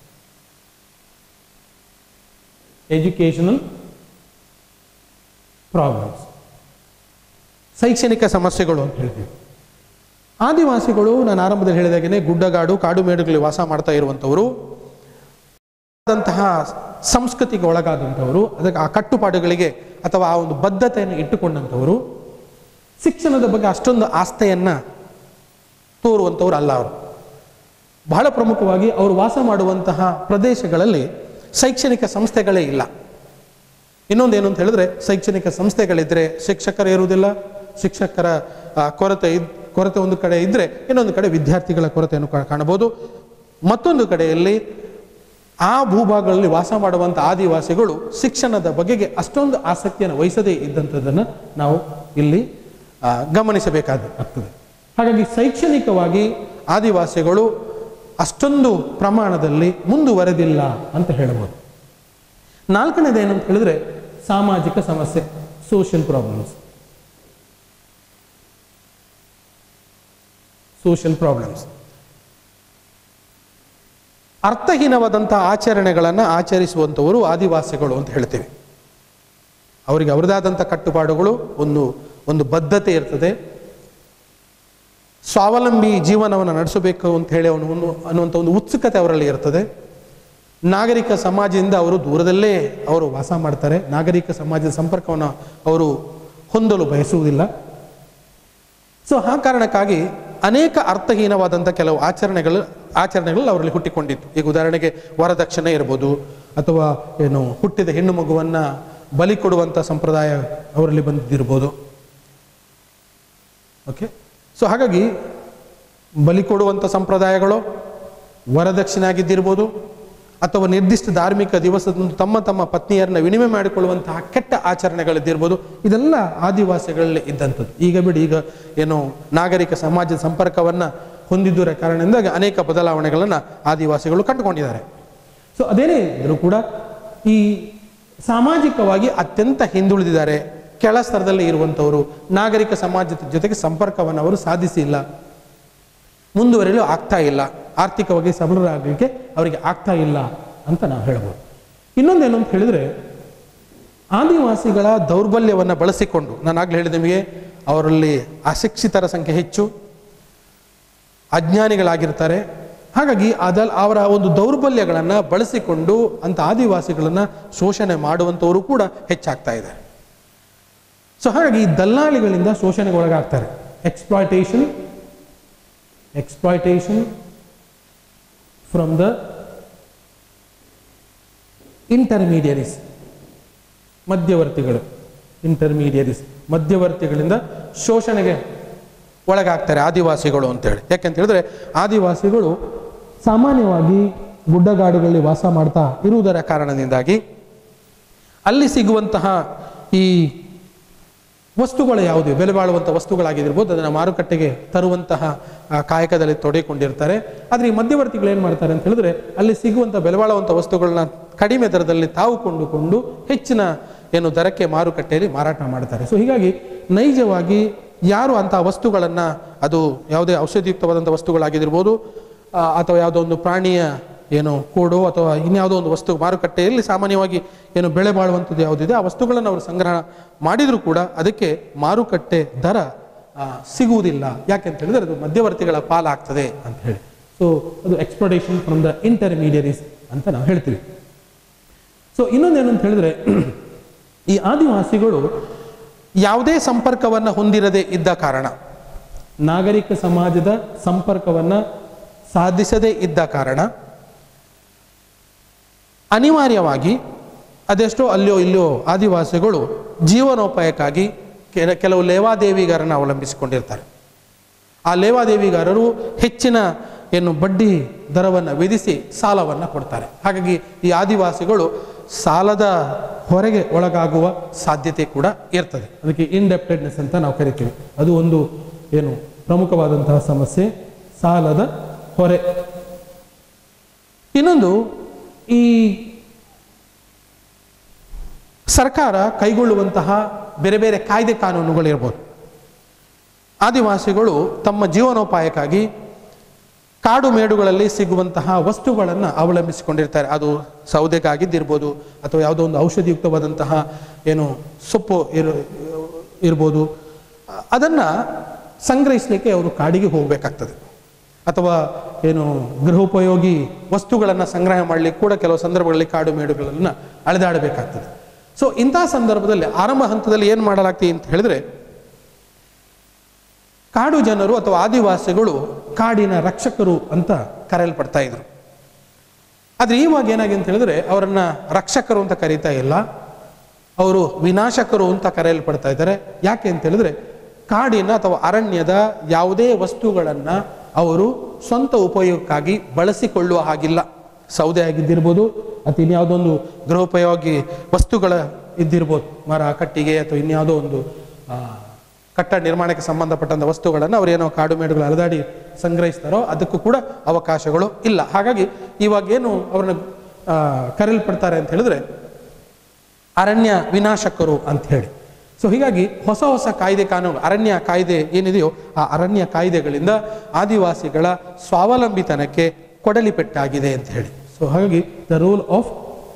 Speaker 1: ಎಜುಕೇಷನಲ್ ಪ್ರಾಬ್ಲಮ್ಸ್ ಶೈಕ್ಷಣಿಕ ಸಮಸ್ಯೆಗಳು ಅಂತ ಹೇಳ್ತೀವಿ ಆದಿವಾಸಿಗಳು ನಾನು ಆರಂಭದಲ್ಲಿ ಹೇಳಿದಾಗೇನೆ ಗುಡ್ಡಗಾಡು ಕಾಡು ಮೇಡುಗಳಲ್ಲಿ ವಾಸ ಮಾಡ್ತಾ ಇರುವಂಥವರು ಆದಂತಹ ಸಂಸ್ಕೃತಿಗೆ ಒಳಗಾದಂಥವರು ಅದಕ್ಕೆ ಆ ಕಟ್ಟುಪಾಡುಗಳಿಗೆ ಅಥವಾ ಆ ಒಂದು ಬದ್ಧತೆಯನ್ನು ಇಟ್ಟುಕೊಂಡಂಥವರು ಶಿಕ್ಷಣದ ಬಗ್ಗೆ ಅಷ್ಟೊಂದು ಆಸ್ಥೆಯನ್ನು ತೋರುವಂಥವ್ರು ಅಲ್ಲ ಅವರು ಬಹಳ ಪ್ರಮುಖವಾಗಿ ಅವರು ವಾಸ ಮಾಡುವಂತಹ ಪ್ರದೇಶಗಳಲ್ಲಿ ಶೈಕ್ಷಣಿಕ ಸಂಸ್ಥೆಗಳೇ ಇಲ್ಲ ಇನ್ನೊಂದೇನು ಅಂತ ಹೇಳಿದ್ರೆ ಶೈಕ್ಷಣಿಕ ಸಂಸ್ಥೆಗಳಿದ್ರೆ ಶಿಕ್ಷಕರು ಇರುವುದಿಲ್ಲ ಶಿಕ್ಷಕರ ಆ, ಕೊರತೆ ಇದ್ ಕೊರತೆ ಒಂದು ಕಡೆ ಇದ್ದರೆ ಇನ್ನೊಂದು ಕಡೆ ವಿದ್ಯಾರ್ಥಿಗಳ ಕೊರತೆಯನ್ನು ಕಾ- ಕಾಣಬಹುದು ಮತ್ತೊಂದು ಕಡೆಯಲ್ಲಿ ಆ ಭೂಭಾಗಗಳಲ್ಲಿ ವಾಸ ಮಾಡುವಂಥ ಆದಿವಾಸಿಗಳು ಶಿಕ್ಷಣದ ಬಗೆಗೆ ಅಷ್ಟೊಂದು ಆಸಕ್ತಿಯನ್ನು ವಹಿಸದೇ ಇದ್ದಂಥದ್ದನ್ನು ನಾವು ಇಲ್ಲಿ ಆ, ಗಮನಿಸಬೇಕಾದ ಆಗ್ತದೆ ಹಾಗಾಗಿ ಶೈಕ್ಷಣಿಕವಾಗಿ ಆದಿವಾಸಿಗಳು ಅಷ್ಟೊಂದು ಪ್ರಮಾಣದಲ್ಲಿ ಮುಂದುವರೆದಿಲ್ಲ ಅಂತ ಹೇಳಬಹುದು ನಾಲ್ಕನೇದೇನು ಅಂತ ಹೇಳಿದ್ರೆ ಸಾಮಾಜಿಕ ಸಮಸ್ಯೆ ಸೋಷಿಯಲ್ ಪ್ರಾಬ್ಲಮ್ಸ್ ಸೋಷಿಯಲ್ ಪ್ರಾಬ್ಲಮ್ಸ್ ಅರ್ಥಹೀನವಾದಂಥ ಆಚರಣೆಗಳನ್ನು ಆಚರಿಸುವಂಥವರು ಆದಿವಾಸಿಗಳು ಅಂತ ಹೇಳ್ತೇವೆ ಅವರಿಗೆ ಅವರದಾದಂಥ ಕಟ್ಟುಪಾಡುಗಳು ಒಂದು ಒಂದು ಬದ್ಧತೆ ಇರ್ತದೆ ಸ್ವಾವಲಂಬಿ ಜೀವನವನ್ನು ನಡೆಸಬೇಕು ಅಂತ ಹೇಳಿ ಅವನು ಒಂದು ಅನ್ನುವಂಥ ಒಂದು ಉತ್ಸುಕತೆ ಅವರಲ್ಲಿ ಇರ್ತದೆ ನಾಗರಿಕ ಸಮಾಜದಿಂದ ಅವರು ದೂರದಲ್ಲೇ ಅವರು ವಾಸ ಮಾಡ್ತಾರೆ ನಾಗರಿಕ ಸಮಾಜದ ಸಂಪರ್ಕವನ್ನು ಅವರು ಹೊಂದಲು ಬಯಸುವುದಿಲ್ಲ ಸೊ ಆ ಕಾರಣಕ್ಕಾಗಿ ಅನೇಕ ಅರ್ಥಹೀನವಾದಂಥ ಕೆಲವು ಆಚರಣೆಗಳು ಆಚರಣೆಗಳು ಅವರಲ್ಲಿ ಹುಟ್ಟಿಕೊಂಡಿತ್ತು ಈಗ ಉದಾಹರಣೆಗೆ ವರದಕ್ಷಿಣೆ ಇರ್ಬೋದು ಅಥವಾ ಏನು ಹುಟ್ಟಿದ ಹೆಣ್ಣು ಮಗುವನ್ನು ಬಲಿ ಕೊಡುವಂಥ ಸಂಪ್ರದಾಯ ಅವರಲ್ಲಿ ಬಂದಿರ್ಬೋದು ಓಕೆ ಸೊ ಹಾಗಾಗಿ ಬಲಿ ಕೊಡುವಂಥ ಸಂಪ್ರದಾಯಗಳು ವರದಕ್ಷಿಣೆ ಆಗಿದ್ದಿರ್ಬೋದು ಅಥವಾ ನಿರ್ದಿಷ್ಟ ಧಾರ್ಮಿಕ ದಿವಸದಂದು ತಮ್ಮ ತಮ್ಮ ಪತ್ನಿಯರನ್ನ ವಿನಿಮಯ ಮಾಡಿಕೊಳ್ಳುವಂತಹ ಕೆಟ್ಟ ಆಚರಣೆಗಳಿದ್ದಿರ್ಬೋದು ಇದೆಲ್ಲ ಆದಿವಾಸಿಗಳಲ್ಲಿ ಇದ್ದಂಥದ್ದು ಈಗ ಬಿಡಿ ಈಗ ಏನು ನಾಗರಿಕ ಸಮಾಜದ ಸಂಪರ್ಕವನ್ನು ಹೊಂದಿದ್ದರ ಕಾರಣದಿಂದಾಗಿ ಅನೇಕ ಬದಲಾವಣೆಗಳನ್ನು ಆದಿವಾಸಿಗಳು ಕಂಡುಕೊಂಡಿದ್ದಾರೆ ಸೊ ಅದೇನೇ ಇದ್ದರೂ ಕೂಡ ಈ ಸಾಮಾಜಿಕವಾಗಿ ಅತ್ಯಂತ ಹಿಂದುಳಿದಿದ್ದಾರೆ ಕೆಳ ಸ್ತರದಲ್ಲಿ ಇರುವಂಥವರು ನಾಗರಿಕ ಸಮಾಜದ ಜೊತೆಗೆ ಸಂಪರ್ಕವನ್ನು ಅವರು ಸಾಧಿಸಿಲ್ಲ ಮುಂದುವರಿಯಲು ಆಗ್ತಾ ಇಲ್ಲ ಆರ್ಥಿಕವಾಗಿ ಸಬಲರಾಗಲಿಕ್ಕೆ ಅವರಿಗೆ ಆಗ್ತಾ ಇಲ್ಲ ಅಂತ ನಾವು ಹೇಳ್ಬೋದು ಇನ್ನೊಂದೇನು ಅಂತ ಹೇಳಿದ್ರೆ ಆದಿವಾಸಿಗಳ ದೌರ್ಬಲ್ಯವನ್ನು ಬಳಸಿಕೊಂಡು ನಾನು ಆಗಲೇ ಹೇಳಿದ ನಿಮಗೆ ಅವರಲ್ಲಿ ಅಶಿಕ್ಷಿತರ ಸಂಖ್ಯೆ ಹೆಚ್ಚು ಅಜ್ಞಾನಿಗಳಾಗಿರ್ತಾರೆ ಹಾಗಾಗಿ ಅದಲ್ ಅವರ ಒಂದು ದೌರ್ಬಲ್ಯಗಳನ್ನು ಬಳಸಿಕೊಂಡು ಅಂತ ಆದಿವಾಸಿಗಳನ್ನು ಶೋಷಣೆ ಮಾಡುವಂಥವರು ಕೂಡ ಹೆಚ್ಚಾಗ್ತಾ ಇದೆ ಸೊ ಹಾಗಾಗಿ ಈ ದಲ್ಲಾಳಿಗಳಿಂದ ಶೋಷಣೆಗೆ ಒಳಗಾಗ್ತಾರೆ exploitation exploitation from the intermediaries ಮಧ್ಯವರ್ತಿಗಳು ಇಂಟರ್ಮೀಡಿಯರೀಸ್ ಮಧ್ಯವರ್ತಿಗಳಿಂದ ಶೋಷಣೆಗೆ ಒಳಗಾಗ್ತಾರೆ ಆದಿವಾಸಿಗಳು ಅಂತೇಳಿ ಯಾಕೆಂತ ಹೇಳಿದ್ರೆ ಆದಿವಾಸಿಗಳು ಸಾಮಾನ್ಯವಾಗಿ ಗುಡ್ಡಗಾಡುಗಳಲ್ಲಿ ವಾಸ ಮಾಡ್ತಾ ಇರುವುದರ ಕಾರಣದಿಂದಾಗಿ ಅಲ್ಲಿ ಸಿಗುವಂತಹ ಈ ವಸ್ತುಗಳು ಯಾವುದೇ ಬೆಲೆ ಬಾಳುವಂಥ ವಸ್ತುಗಳಾಗಿರ್ಬೋದು ಅದನ್ನು ಮಾರುಕಟ್ಟೆಗೆ ತರುವಂತಹ ಆ, ಕಾಯಕದಲ್ಲಿ ತೊಡಗಿಕೊಂಡಿರ್ತಾರೆ ಆದರೆ ಈ ಮಧ್ಯವರ್ತಿಗಳು ಏನು ಮಾಡ್ತಾರೆ ಅಂತ ಹೇಳಿದ್ರೆ ಅಲ್ಲಿ ಸಿಗುವಂಥ ಬೆಲೆ ಬಾಳುವಂಥ ವಸ್ತುಗಳನ್ನ ಕಡಿಮೆ ದರದಲ್ಲಿ ತಾವು ಕೊಂಡುಕೊಂಡು ಹೆಚ್ಚಿನ ಏನು ದರಕ್ಕೆ ಮಾರುಕಟ್ಟೆಯಲ್ಲಿ ಮಾರಾಟ ಮಾಡ್ತಾರೆ ಸೊ ಹೀಗಾಗಿ ನೈಜವಾಗಿ ಯಾರು ಅಂಥ ವಸ್ತುಗಳನ್ನು ಅದು ಯಾವುದೇ ಔಷಧಿಯುಕ್ತವಾದಂಥ ವಸ್ತುಗಳಾಗಿರ್ಬೋದು ಆ, ಅಥವಾ ಯಾವುದೋ ಒಂದು ಪ್ರಾಣಿಯ ಏನು ಕೋಡು ಅಥವಾ ಇನ್ಯಾವುದೋ ಒಂದು ವಸ್ತು ಮಾರುಕಟ್ಟೆಯಲ್ಲಿ ಸಾಮಾನ್ಯವಾಗಿ ಏನು ಬೆಳೆ ಬಾಳುವಂಥದ್ದು ಯಾವುದಿದೆ ಆ ವಸ್ತುಗಳನ್ನು ಅವರು ಸಂಗ್ರಹ ಮಾಡಿದರೂ ಕೂಡ ಅದಕ್ಕೆ ಮಾರುಕಟ್ಟೆ ದರ ಆ, ಸಿಗುವುದಿಲ್ಲ ಯಾಕೆ ಅಂತ ಹೇಳಿದ್ರೆ ಅದು ಮಧ್ಯವರ್ತಿಗಳ ಪಾಲಾಗ್ತದೆ ಅಂತ ಹೇಳಿ ಸೊ ಅದು ಎಕ್ಸ್ಪ್ಲೋಟೇಷನ್ ಫ್ರಮ್ ದ ಇಂಟರ್ಮೀಡಿಯರೀಸ್ ಅಂತ ನಾವು ಹೇಳ್ತೀವಿ ಸೊ ಇನ್ನೊಂದೇನು ಅಂತ ಹೇಳಿದ್ರೆ ಈ ಆದಿವಾಸಿಗಳು ಯಾವುದೇ ಸಂಪರ್ಕವನ್ನು ಹೊಂದಿರದೇ ಇದ್ದ ಕಾರಣ ನಾಗರಿಕ ಸಮಾಜದ ಸಂಪರ್ಕವನ್ನು ಸಾಧಿಸದೇ ಇದ್ದ ಕಾರಣ ಅನಿವಾರ್ಯವಾಗಿ ಅದೆಷ್ಟೋ ಅಲ್ಲಿಯೋ ಇಲ್ಲಿಯೋ ಆದಿವಾಸಿಗಳು ಜೀವನೋಪಾಯಕ್ಕಾಗಿ ಕೆಲ ಕೆಲವು ಲೇವಾದೇವಿಗಾರನ್ನು ಅವಲಂಬಿಸಿಕೊಂಡಿರ್ತಾರೆ ಆ ಲೇವಾದೇವಿಗಾರರು ಹೆಚ್ಚಿನ ಏನು ಬಡ್ಡಿ ದರವನ್ನು ವಿಧಿಸಿ ಸಾಲವನ್ನು ಕೊಡ್ತಾರೆ ಹಾಗಾಗಿ ಈ ಆದಿವಾಸಿಗಳು ಸಾಲದ ಹೊರಗೆ ಒಳಗಾಗುವ ಸಾಧ್ಯತೆ ಕೂಡ ಇರ್ತದೆ ಅದಕ್ಕೆ ಇನ್ಡೆಪ್ಟೆಡ್ನೆಸ್ ಅಂತ ನಾವು ಕರಿತೀವಿ ಅದು ಒಂದು ಏನು ಪ್ರಮುಖವಾದಂತಹ ಸಮಸ್ಯೆ ಸಾಲದ ಹೊರೆ ಇನ್ನೊಂದು ಈ ಸರ್ಕಾರ ಕೈಗೊಳ್ಳುವಂತಹ ಬೇರೆ ಬೇರೆ ಕಾಯ್ದೆ ಕಾನೂನುಗಳಿರ್ಬೋದು ಆದಿವಾಸಿಗಳು ತಮ್ಮ ಜೀವನೋಪಾಯಕ್ಕಾಗಿ ಕಾಡು ಮೇಡುಗಳಲ್ಲಿ ಸಿಗುವಂತಹ ವಸ್ತುಗಳನ್ನು ಅವಲಂಬಿಸಿಕೊಂಡಿರ್ತಾರೆ ಅದು ಸೌದೆಗಾಗಿದ್ದಿರ್ಬೋದು ಅಥವಾ ಯಾವುದೋ ಒಂದು ಔಷಧಿಯುಕ್ತವಾದಂತಹ ಏನು ಸೊಪ್ಪು ಇರ್ ಇರ್ಬೋದು ಅದನ್ನು ಸಂಗ್ರಹಿಸಲಿಕ್ಕೆ ಅವರು ಕಾಡಿಗೆ ಹೋಗಬೇಕಾಗ್ತದೆ ಅಥವಾ ಏನು ಗೃಹೋಪಯೋಗಿ ವಸ್ತುಗಳನ್ನು ಸಂಗ್ರಹ ಮಾಡಲಿಕ್ಕೆ ಕೂಡ ಕೆಲವು ಸಂದರ್ಭಗಳಲ್ಲಿ ಕಾಡು ಮೇಡುಗಳನ್ನು ಅಳೆದಾಡಬೇಕಾಗ್ತದೆ ಸೊ ಇಂತಹ ಸಂದರ್ಭದಲ್ಲಿ ಆರಂಭ ಹಂತದಲ್ಲಿ ಏನು ಮಾಡಲಾಗ್ತದೆ ಅಂತ ಹೇಳಿದ್ರೆ ಕಾಡು ಜನರು ಅಥವಾ ಆದಿವಾಸಿಗಳು ಕಾಡಿನ ರಕ್ಷಕರು ಅಂತ ಕರೆಯಲ್ಪಡ್ತಾ ಇದ್ರು ಆದ್ರೆ ಇವಾಗ ಏನಾಗಿದೆ ಅಂತ ಹೇಳಿದ್ರೆ ಅವರನ್ನ ರಕ್ಷಕರು ಅಂತ ಕರೀತಾ ಇಲ್ಲ ಅವರು ವಿನಾಶಕರು ಅಂತ ಕರೆಯಲ್ಪಡ್ತಾ ಇದ್ದಾರೆ ಯಾಕೆ ಅಂತ ಹೇಳಿದ್ರೆ ಕಾಡಿನ ಅಥವಾ ಅರಣ್ಯದ ಯಾವುದೇ ವಸ್ತುಗಳನ್ನ ಅವರು ಸ್ವಂತ ಉಪಯೋಗಕ್ಕಾಗಿ ಬಳಸಿಕೊಳ್ಳುವ ಹಾಗಿಲ್ಲ ಸೌದೆ ಆಗಿದ್ದಿರ್ಬೋದು ಅಥವಾ ಇನ್ಯಾವುದೊಂದು ಗೃಹೋಪಯೋಗಿ ವಸ್ತುಗಳ ಇದ್ದಿರ್ಬೋದು ಮರ ಕಟ್ಟಿಗೆ ಅಥವಾ ಇನ್ಯಾವುದೋ ಒಂದು ಆ, ಕಟ್ಟಡ ನಿರ್ಮಾಣಕ್ಕೆ ಸಂಬಂಧಪಟ್ಟಂಥ ವಸ್ತುಗಳನ್ನು ಅವರೇನೋ ಕಾಡು ಮೇಡುಗಳು ಅಲೆದಾಡಿ ಸಂಗ್ರಹಿಸ್ತಾರೋ ಅದಕ್ಕೂ ಕೂಡ ಅವಕಾಶಗಳು ಇಲ್ಲ ಹಾಗಾಗಿ ಇವಾಗೇನು ಅವ್ರನ್ನ ಆ, ಕರೆಯಲ್ಪಡ್ತಾರೆ ಅಂತ ಹೇಳಿದ್ರೆ ಅರಣ್ಯ ವಿನಾಶಕರು ಅಂತ ಹೇಳಿ ಸೊ ಹೀಗಾಗಿ ಹೊಸ ಹೊಸ ಕಾಯ್ದೆ ಕಾನೂನು ಅರಣ್ಯ ಕಾಯ್ದೆ ಏನಿದೆಯೋ ಆ ಅರಣ್ಯ ಕಾಯ್ದೆಗಳಿಂದ ಆದಿವಾಸಿಗಳ ಸ್ವಾವಲಂಬಿತನಕ್ಕೆ ಕೊಡಲಿ ಪೆಟ್ಟಾಗಿದೆ ಅಂತ ಹೇಳಿ ಸೊ ಹಾಗಾಗಿ the rule of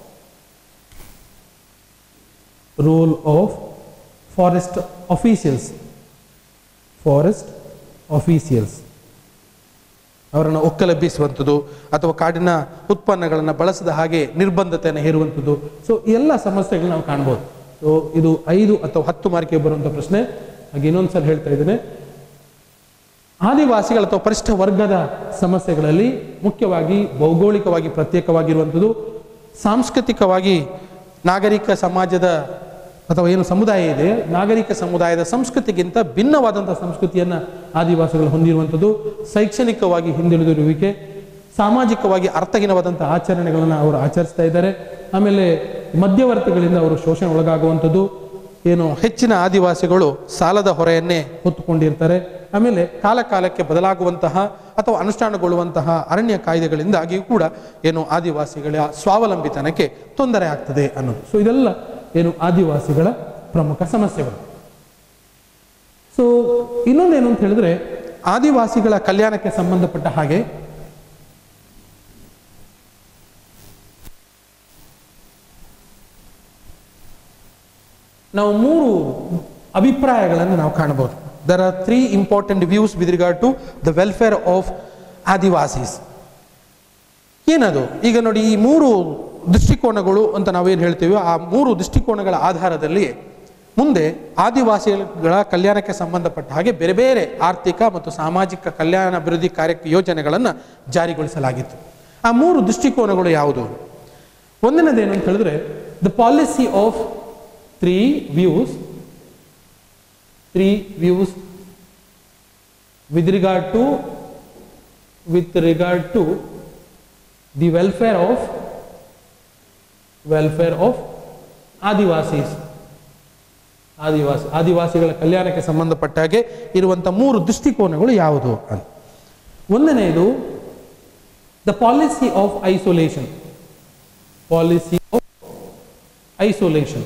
Speaker 1: rule of forest officials forest officials ಅವರನ್ನು ಒಕ್ಕಲೆಬ್ಬಿಸುವಂಥದ್ದು ಅಥವಾ ಕಾಡಿನ ಉತ್ಪನ್ನಗಳನ್ನು ಬಳಸದ ಹಾಗೆ ನಿರ್ಬಂಧತೆಯನ್ನು ಹೇರುವಂಥದ್ದು ಸೊ ಈ ಎಲ್ಲ ಸಮಸ್ಯೆಗಳನ್ನ ನಾವು ಕಾಣ್ಬೋದು ಸೊ ಇದು ಐದು ಅಥವಾ ಹತ್ತು ಮಾರ್ಕಿಗೆ ಬರುವಂಥ ಪ್ರಶ್ನೆ ಹಾಗೆ ಇನ್ನೊಂದು ಸಲ ಹೇಳ್ತಾ ಇದ್ದೇನೆ ಆದಿವಾಸಿಗಳ ಅಥವಾ ಪರಿಷ್ಠ ವರ್ಗದ ಸಮಸ್ಯೆಗಳಲ್ಲಿ ಮುಖ್ಯವಾಗಿ ಭೌಗೋಳಿಕವಾಗಿ ಪ್ರತ್ಯೇಕವಾಗಿರುವಂಥದ್ದು ಸಾಂಸ್ಕೃತಿಕವಾಗಿ ನಾಗರಿಕ ಸಮಾಜದ ಅಥವಾ ಏನು ಸಮುದಾಯ ಇದೆ ನಾಗರಿಕ ಸಮುದಾಯದ ಸಂಸ್ಕೃತಿಗಿಂತ ಭಿನ್ನವಾದಂಥ ಸಂಸ್ಕೃತಿಯನ್ನು ಆದಿವಾಸಿಗಳು ಹೊಂದಿರುವಂಥದ್ದು ಶೈಕ್ಷಣಿಕವಾಗಿ ಹಿಂದುಳಿದಿರುವಿಕೆ ಸಾಮಾಜಿಕವಾಗಿ ಅರ್ಥಹೀನವಾದಂಥ ಆಚರಣೆಗಳನ್ನು ಅವರು ಆಚರಿಸ್ತಾ ಇದ್ದಾರೆ ಆಮೇಲೆ ಮಧ್ಯವರ್ತಿಗಳಿಂದ ಅವರು ಶೋಷಣೆ ಒಳಗಾಗುವಂಥದ್ದು ಏನು ಹೆಚ್ಚಿನ ಆದಿವಾಸಿಗಳು ಸಾಲದ ಹೊರೆಯನ್ನೇ ಹೊತ್ತುಕೊಂಡಿರ್ತಾರೆ ಆಮೇಲೆ ಕಾಲ ಕಾಲಕ್ಕೆ ಬದಲಾಗುವಂತಹ ಅಥವಾ ಅನುಷ್ಠಾನಗೊಳ್ಳುವಂತಹ ಅರಣ್ಯ ಕಾಯ್ದೆಗಳಿಂದಾಗಿಯೂ ಕೂಡ ಏನು ಆದಿವಾಸಿಗಳ ಸ್ವಾವಲಂಬಿತನಕ್ಕೆ ತೊಂದರೆ ಆಗ್ತದೆ ಅನ್ನೋದು ಸೊ ಇದೆಲ್ಲ ಏನು ಆದಿವಾಸಿಗಳ ಪ್ರಮುಖ ಸಮಸ್ಯೆಗಳು ಸೊ ಇನ್ನೊಂದೇನು ಅಂತ ಹೇಳಿದ್ರೆ ಆದಿವಾಸಿಗಳ ಕಲ್ಯಾಣಕ್ಕೆ ಸಂಬಂಧಪಟ್ಟ ಹಾಗೆ ನಾವು ಮೂರು ಅಭಿಪ್ರಾಯಗಳನ್ನು ನಾವು ಕಾಣಬಹುದು there are three important views with regard to the welfare of Adivasis ಏನದು ಈಗ ನೋಡಿ ಈ ಮೂರು ದೃಷ್ಟಿಕೋನಗಳು ಅಂತ ನಾವೇನು ಹೇಳ್ತೀವಿ ಆ ಮೂರು ದೃಷ್ಟಿಕೋನಗಳ ಆಧಾರದಲ್ಲಿ ಮುಂದೆ ಆದಿವಾಸಿಗಳ ಕಲ್ಯಾಣಕ್ಕೆ ಸಂಬಂಧಪಟ್ಟ ಹಾಗೆ ಬೇರೆ ಬೇರೆ ಆರ್ಥಿಕ ಮತ್ತು ಸಾಮಾಜಿಕ ಕಲ್ಯಾಣ ಅಭಿವೃದ್ಧಿ ಕಾರ್ಯ ಯೋಜನೆಗಳನ್ನು ಜಾರಿಗೊಳಿಸಲಾಗಿತ್ತು ಆ ಮೂರು ದೃಷ್ಟಿಕೋನಗಳು ಯಾವುದು ಒಂದನೇದೇನು ಅಂತ ಹೇಳಿದ್ರೆ the policy of three views three views with regard to with regard to the welfare of welfare of Adivasis Adivasi ಆದಿವಾಸಿಗಳ ಕಲ್ಯಾಣಕ್ಕೆ ಸಂಬಂಧಪಟ್ಟ ಹಾಗೆ ಇರುವಂಥ ಮೂರು ದೃಷ್ಟಿಕೋನಗಳು ಯಾವುದು ಅಂತ ಒಂದನೆಯದು the policy of isolation policy of isolation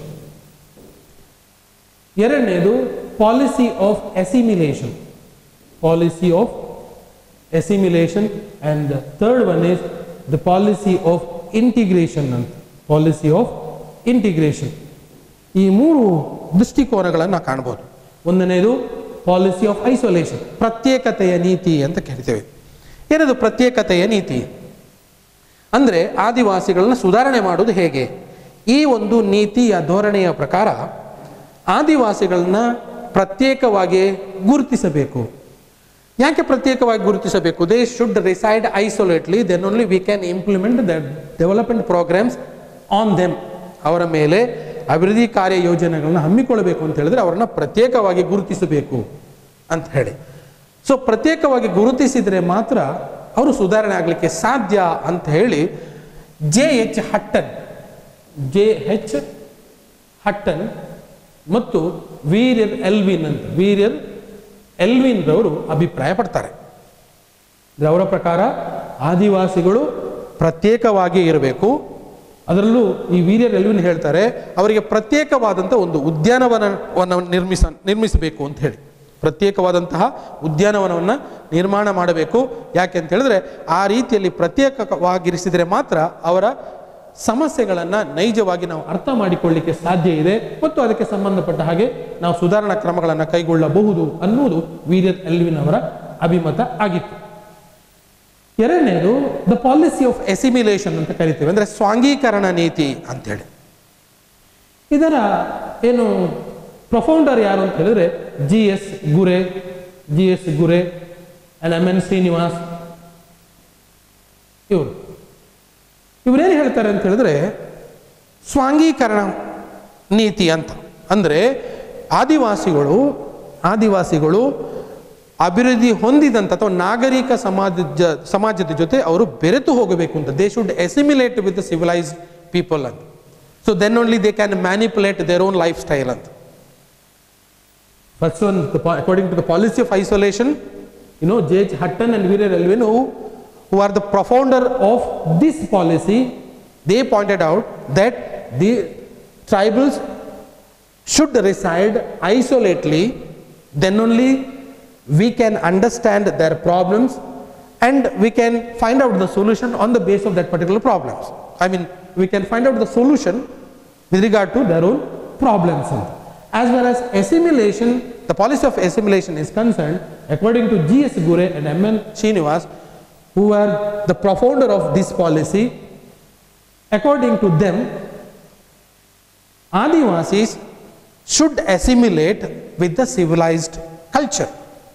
Speaker 1: ಎರಡನೇದು policy of assimilation policy of assimilation and third one is the policy of integration ಅಂತ ಪಾಲಿಸಿ ಆಫ್ ಇಂಟಿಗ್ರೇಷನ್ ಈ ಮೂರು ದೃಷ್ಟಿಕೋನಗಳನ್ನು ಕಾಣ್ಬೋದು ಒಂದನೇದು ಪಾಲಿಸಿ ಆಫ್ ಐಸೋಲೇಷನ್ ಪ್ರತ್ಯೇಕತೆಯ ನೀತಿ ಅಂತ ಕರಿತೇವೆ ಏನದು ಪ್ರತ್ಯೇಕತೆಯ ನೀತಿ ಅಂದರೆ ಆದಿವಾಸಿಗಳನ್ನ ಸುಧಾರಣೆ ಮಾಡೋದು ಹೇಗೆ ಈ ಒಂದು ನೀತಿಯ ಧೋರಣೆಯ ಪ್ರಕಾರ ಆದಿವಾಸಿಗಳನ್ನ ಪ್ರತ್ಯೇಕವಾಗಿ ಗುರುತಿಸಬೇಕು ಯಾಕೆ ಪ್ರತ್ಯೇಕವಾಗಿ ಗುರುತಿಸಬೇಕು they should reside isolately then only we can implement the development programmes on them ಅವರ ಮೇಲೆ ಅಭಿವೃದ್ಧಿ ಕಾರ್ಯ ಯೋಜನೆಗಳನ್ನ ಹಮ್ಮಿಕೊಳ್ಳಬೇಕು ಅಂತ ಹೇಳಿದ್ರೆ ಅವರನ್ನ ಪ್ರತ್ಯೇಕವಾಗಿ ಗುರುತಿಸಬೇಕು ಅಂತ ಹೇಳಿ ಸೊ ಪ್ರತ್ಯೇಕವಾಗಿ ಗುರುತಿಸಿದರೆ ಮಾತ್ರ ಅವರು ಸುಧಾರಣೆ ಆಗಲಿಕ್ಕೆ ಸಾಧ್ಯ ಅಂತ ಹೇಳಿ J H Hutton J H Hutton ಮತ್ತು ವೀರ್ಯರ್ ಎಲ್ವಿನ್ ಅಂತ ವೀರ್ಯರ್ ಎಲ್ವಿನ್ ರವರು ಅಭಿಪ್ರಾಯ ಪಡ್ತಾರೆ ಅಂದ್ರೆ ಅವರ ಪ್ರಕಾರ ಆದಿವಾಸಿಗಳು ಪ್ರತ್ಯೇಕವಾಗಿ ಇರಬೇಕು ಅದರಲ್ಲೂ ಈ ವೀರ್ಯರ್ ಎಲ್ವಿನ್ ಹೇಳ್ತಾರೆ ಅವರಿಗೆ ಪ್ರತ್ಯೇಕವಾದಂಥ ಒಂದು ಉದ್ಯಾನವನವನ್ನು ನಿರ್ಮಿಸ ನಿರ್ಮಿಸಬೇಕು ಅಂತ ಹೇಳಿ ಪ್ರತ್ಯೇಕವಾದಂತಹ ಉದ್ಯಾನವನವನ್ನು ನಿರ್ಮಾಣ ಮಾಡಬೇಕು ಯಾಕೆ ಅಂತ ಹೇಳಿದ್ರೆ ಆ ರೀತಿಯಲ್ಲಿ ಪ್ರತ್ಯೇಕವಾಗಿರಿಸಿದರೆ ಮಾತ್ರ ಅವರ ಸಮಸ್ಯೆಗಳನ್ನು ನೈಜವಾಗಿ ನಾವು ಅರ್ಥ ಮಾಡಿಕೊಳ್ಳಿಕ್ಕೆ ಸಾಧ್ಯ ಇದೆ ಮತ್ತು ಅದಕ್ಕೆ ಸಂಬಂಧಪಟ್ಟ ಹಾಗೆ ನಾವು ಸುಧಾರಣಾ ಕ್ರಮಗಳನ್ನು ಕೈಗೊಳ್ಳಬಹುದು ಅನ್ನುವುದು ವೀರ್ಯರ್ ಎಲ್ವಿನ್ ಅವರ ಅಭಿಮತ ಆಗಿತ್ತು ಎರಡನೇದು ದ ಪಾಲಿಸಿ ಆಫ್ ಎಸಿಮಿಲೇಷನ್ ಅಂತ ಕರಿತೀವಿ ಅಂದ್ರೆ ಸ್ವಾಂಗೀಕರಣ ನೀತಿ ಅಂತೇಳಿ ಇದರ ಏನು ಪ್ರೊಫೌಂಡರ್ ಯಾರು ಅಂತ ಹೇಳಿದ್ರೆ G S Ghurye G S Ghurye and M N Srinivas ಇವರು ಇವರೇನು ಹೇಳ್ತಾರೆ ಅಂತ ಹೇಳಿದ್ರೆ ಸ್ವಾಂಗೀಕರಣ ನೀತಿ ಅಂತ ಅಂದರೆ ಆದಿವಾಸಿಗಳು ಆದಿವಾಸಿಗಳು ಅಭಿವೃದ್ಧಿ ಹೊಂದಿದಂಥ ಅಥವಾ ನಾಗರಿಕ ಸಮಾಜ ಸಮಾಜದ ಜೊತೆ ಅವರು ಬೆರೆತು ಹೋಗಬೇಕು ಅಂತ they should assimilate with civilise people ಅಂತ so then only they can manipulate their own lifestyle ಅಂತ First one, the, po- according to the policy of isolation, you know, J.H. Hutton and Veerar Elwin, who, who are the profounder of this policy, they pointed out that the tribals should reside isolately, then only we can understand their problems and we can find out the solution on the base of that particular problems. I mean, we can find out the solution with regard to their own problems. As well as assimilation, the policy of assimilation is concerned, according to G.S. Gure and M.N. Srinivas, who are the profounder of this policy, according to them, Adivasis should assimilate with the civilized culture.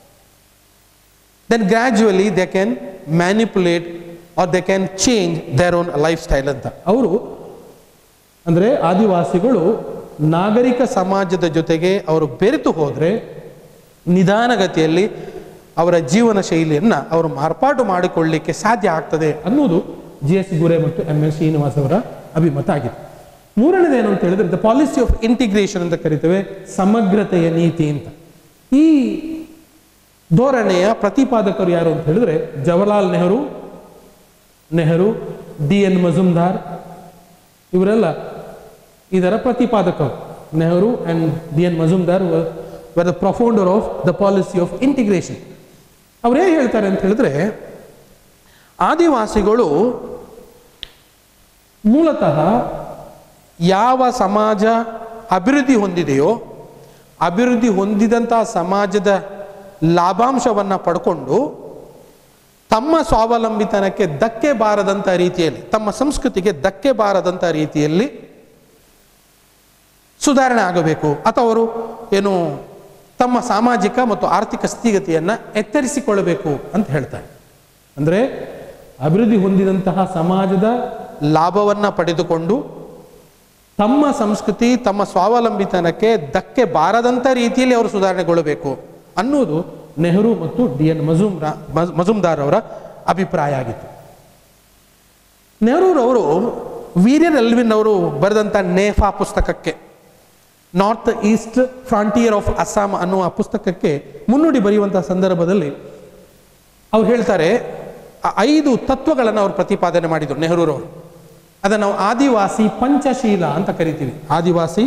Speaker 1: Then gradually they can manipulate or they can change their own lifestyle ಅಂತ ಅವರು ಅಂದರೆ ಆದಿವಾಸಿಗಳು ನಾಗರಿಕ ಸಮಾಜದ ಜೊತೆಗೆ ಅವರು ಬೆರೆತು ಹೋದರೆ ನಿಧಾನಗತಿಯಲ್ಲಿ ಅವರ ಜೀವನ ಶೈಲಿಯನ್ನು ಅವರು ಮಾರ್ಪಾಟು ಮಾಡಿಕೊಳ್ಳಲಿಕ್ಕೆ ಸಾಧ್ಯ ಆಗ್ತದೆ ಅನ್ನೋದು ಜಿ ಎಸ್ ಗುರೆ ಮತ್ತು ಎಂ ಎಸ್ ಶ್ರೀನಿವಾಸ್ ಅವರ ಅಭಿಮತ ಆಗಿದೆ ಮೂರನೇದು ಏನು ಅಂತ ಹೇಳಿದ್ರೆ ದ ಪಾಲಿಸಿ ಆಫ್ ಇಂಟಿಗ್ರೇಷನ್ ಅಂತ ಕರಿತೇವೆ ಸಮಗ್ರತೆಯ ನೀತಿ ಅಂತ ಈ ಧೋರಣೆಯ ಪ್ರತಿಪಾದಕರು ಯಾರು ಅಂತ ಹೇಳಿದ್ರೆ ಜವಾಹರ್ಲಾಲ್ ನೆಹರು ನೆಹರು ಡಿ ಎನ್ ಮಜುಮ್ದಾರ್ ಇವರೆಲ್ಲ ಇದರ ಪ್ರತಿಪಾದಕರು Nehru and D N Majumdar were the propounder of the policy of integration ಅವ್ರೇನು ಹೇಳ್ತಾರೆ ಅಂತ ಹೇಳಿದ್ರೆ ಆದಿವಾಸಿಗಳು ಮೂಲತಃ ಯಾವ ಸಮಾಜ ಅಭಿವೃದ್ಧಿ ಹೊಂದಿದೆಯೋ ಅಭಿವೃದ್ಧಿ ಹೊಂದಿದಂತಹ ಸಮಾಜದ ಲಾಭಾಂಶವನ್ನು ಪಡ್ಕೊಂಡು ತಮ್ಮ ಸ್ವಾವಲಂಬಿತನಕ್ಕೆ ಧಕ್ಕೆ ಬಾರದಂಥ ರೀತಿಯಲ್ಲಿ ತಮ್ಮ ಸಂಸ್ಕೃತಿಗೆ ಧಕ್ಕೆ ಬಾರದಂಥ ರೀತಿಯಲ್ಲಿ ಸುಧಾರಣೆ ಆಗಬೇಕು ಅಥವಾ ಅವರು ಏನು ತಮ್ಮ ಸಾಮಾಜಿಕ ಮತ್ತು ಆರ್ಥಿಕ ಸ್ಥಿತಿಗತಿಯನ್ನು ಎತ್ತರಿಸಿಕೊಳ್ಳಬೇಕು ಅಂತ ಹೇಳ್ತಾರೆ ಅಂದರೆ ಅಭಿವೃದ್ಧಿ ಹೊಂದಿದಂತಹ ಸಮಾಜದ ಲಾಭವನ್ನು ಪಡೆದುಕೊಂಡು ತಮ್ಮ ಸಂಸ್ಕೃತಿ ತಮ್ಮ ಸ್ವಾವಲಂಬಿತನಕ್ಕೆ ಧಕ್ಕೆ ಬಾರದಂಥ ರೀತಿಯಲ್ಲಿ ಅವರು ಸುಧಾರಣೆಗೊಳ್ಳಬೇಕು ಅನ್ನೋದು ನೆಹರು ಮತ್ತು ಡಿ ಎನ್ ಮಜುಮ್ರಾ ಮಜ್- ಮಜುಮ್ದಾರ್ ಅವರ ಅಭಿಪ್ರಾಯ ಆಗಿತ್ತು ನೆಹರೂರವರು ವೀರ್ಯರ್ ಎಲ್ವಿನ್ ಅವರು ಬರೆದಂಥ ನೇಫಾ ಪುಸ್ತಕಕ್ಕೆ north east frontier of Assam ಅನ್ನುವ ಪುಸ್ತಕಕ್ಕೆ ಮುನ್ನುಡಿ ಬರೆಯುವಂಥ ಸಂದರ್ಭದಲ್ಲಿ ಅವ್ರು ಹೇಳ್ತಾರೆ ಆ ಐದು ತತ್ವಗಳನ್ನು ಅವರು ಪ್ರತಿಪಾದನೆ ಮಾಡಿದರು ನೆಹರೂರವರು ಅದನ್ನು ನಾವು ಆದಿವಾಸಿ ಪಂಚಶೀಲ ಅಂತ ಕರಿತೀವಿ ಆದಿವಾಸಿ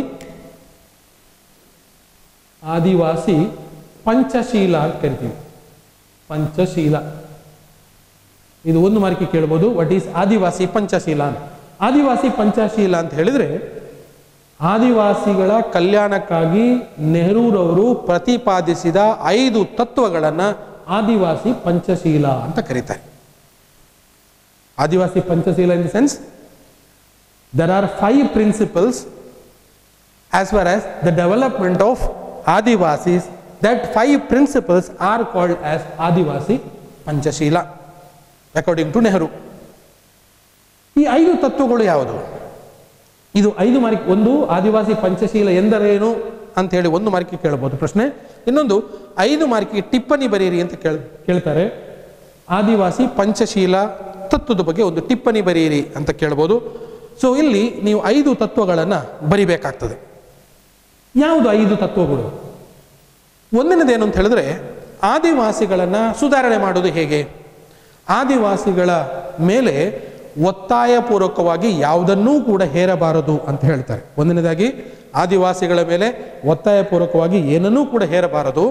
Speaker 1: ಆದಿವಾಸಿ ಪಂಚಶೀಲ ಅಂತ ಕರಿತೀವಿ ಪಂಚಶೀಲ ಇದು ಒಂದು ಮಾರ್ಕೆ ಕೇಳ್ಬೋದು ವಾಟ್ ಈಸ್ ಆದಿವಾಸಿ ಪಂಚಶೀಲ ಅಂತ ಆದಿವಾಸಿ ಪಂಚಶೀಲ ಅಂತ ಹೇಳಿದ್ರೆ ಆದಿವಾಸಿಗಳ ಕಲ್ಯಾಣಕ್ಕಾಗಿ ನೆಹರೂರವರು ಪ್ರತಿಪಾದಿಸಿದ ಐದು ತತ್ವಗಳನ್ನು ಆದಿವಾಸಿ ಪಂಚಶೀಲ ಅಂತ ಕರೀತಾರೆ Adivasi Panchsheel in the sense there are five principles as far as the development of Adivasis. That five principles are called as Adivasi Panchashila, according to Nehru. ಈ ಐದು ತತ್ವಗಳು ಯಾವುದು ಇದು ಐದು ಮಾರ್ಕ್ ಒಂದು ಆದಿವಾಸಿ ಪಂಚಶೀಲ ಎಂದರೇನು ಅಂತ ಹೇಳಿ ಒಂದು ಮಾರ್ಕಿಗೆ ಕೇಳಬಹುದು ಪ್ರಶ್ನೆ ಇನ್ನೊಂದು ಐದು ಮಾರ್ಕಿಗೆ ಟಿಪ್ಪಣಿ ಬರೆಯಿರಿ ಅಂತ ಕೇಳ್ ಕೇಳ್ತಾರೆ ಆದಿವಾಸಿ ಪಂಚಶೀಲ ತತ್ವದ ಬಗ್ಗೆ ಒಂದು ಟಿಪ್ಪಣಿ ಬರೆಯಿರಿ ಅಂತ ಕೇಳ್ಬೋದು ಸೊ ಇಲ್ಲಿ ನೀವು ಐದು ತತ್ವಗಳನ್ನು ಬರಿಬೇಕಾಗ್ತದೆ ಯಾವುದು ಐದು ತತ್ವಗಳು ಒಂದನೇದೇನು ಅಂತ ಹೇಳಿದ್ರೆ ಆದಿವಾಸಿಗಳನ್ನು ಸುಧಾರಣೆ ಮಾಡೋದು ಹೇಗೆ ಆದಿವಾಸಿಗಳ ಮೇಲೆ ಒತ್ತಾಯಪೂರ್ವಕವಾಗಿ ಯಾವುದನ್ನೂ ಕೂಡ ಹೇರಬಾರದು ಅಂತ ಹೇಳ್ತಾರೆ ಒಂದನೇದಾಗಿ ಆದಿವಾಸಿಗಳ ಮೇಲೆ ಒತ್ತಾಯಪೂರ್ವಕವಾಗಿ ಏನನ್ನೂ ಕೂಡ ಹೇರಬಾರದು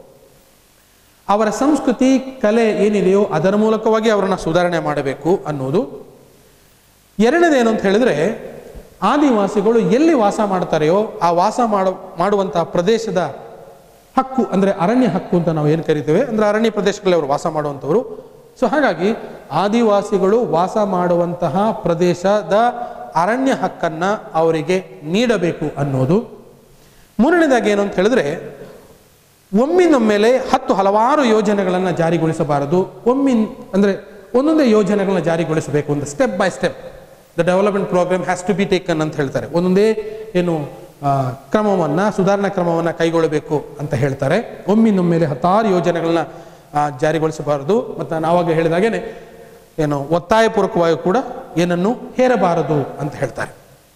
Speaker 1: ಅವರ ಸಂಸ್ಕೃತಿ ಕಲೆ ಏನಿದೆಯೋ ಅದರ ಮೂಲಕವಾಗಿ ಅವರನ್ನು ಸುಧಾರಣೆ ಮಾಡಬೇಕು ಅನ್ನೋದು ಎರಡನೇದೇನು ಅಂತ ಹೇಳಿದ್ರೆ ಆದಿವಾಸಿಗಳು ಎಲ್ಲಿ ವಾಸ ಮಾಡ್ತಾರೆಯೋ ಆ ವಾಸ ಮಾಡ ಮಾಡುವಂತಹ ಪ್ರದೇಶದ ಹಕ್ಕು ಅಂದರೆ ಅರಣ್ಯ ಹಕ್ಕು ಅಂತ ನಾವು ಏನು ಕರಿತೇವೆ ಅಂದರೆ ಅರಣ್ಯ ಪ್ರದೇಶಗಳಲ್ಲಿ ಅವರು ವಾಸ ಮಾಡುವಂಥವ್ರು ಸೊ ಹಾಗಾಗಿ ಆದಿವಾಸಿಗಳು ವಾಸ ಮಾಡುವಂತಹ ಪ್ರದೇಶದ ಅರಣ್ಯ ಹಕ್ಕನ್ನು ಅವರಿಗೆ ನೀಡಬೇಕು ಅನ್ನೋದು ಮೂರನೇದಾಗಿ ಏನು ಅಂತ ಹೇಳಿದ್ರೆ ಒಮ್ಮಿನೊಮ್ಮೆಲೆ ಹತ್ತು ಹಲವಾರು ಯೋಜನೆಗಳನ್ನು ಜಾರಿಗೊಳಿಸಬಾರದು ಒಮ್ಮಿನ್ ಅಂದರೆ ಒಂದೊಂದೇ ಯೋಜನೆಗಳನ್ನ ಜಾರಿಗೊಳಿಸಬೇಕು ಅಂತ step by step the development programme has to be taken ಅಂತ ಹೇಳ್ತಾರೆ ಒಂದೊಂದೇ ಏನು ಆ, ಕ್ರಮವನ್ನ ಸುಧಾರಣಾ ಕ್ರಮವನ್ನ ಕೈಗೊಳ್ಳಬೇಕು ಅಂತ ಹೇಳ್ತಾರೆ ಒಮ್ಮಿನೊಮ್ಮೆಲೆ ಹತ್ತಾರು ಯೋಜನೆಗಳನ್ನ ಆ, ಜಾರಿಗೊಳಿಸಬಾರದು ಮತ್ತು ನಾನು ಆವಾಗ ಹೇಳಿದಾಗೇನೆ ಏನು ಒತ್ತಾಯಪೂರ್ವಕವಾಗಿ ಕೂಡ ಏನನ್ನು ಹೇರಬಾರದು ಅಂತ ಹೇಳ್ತಾರೆ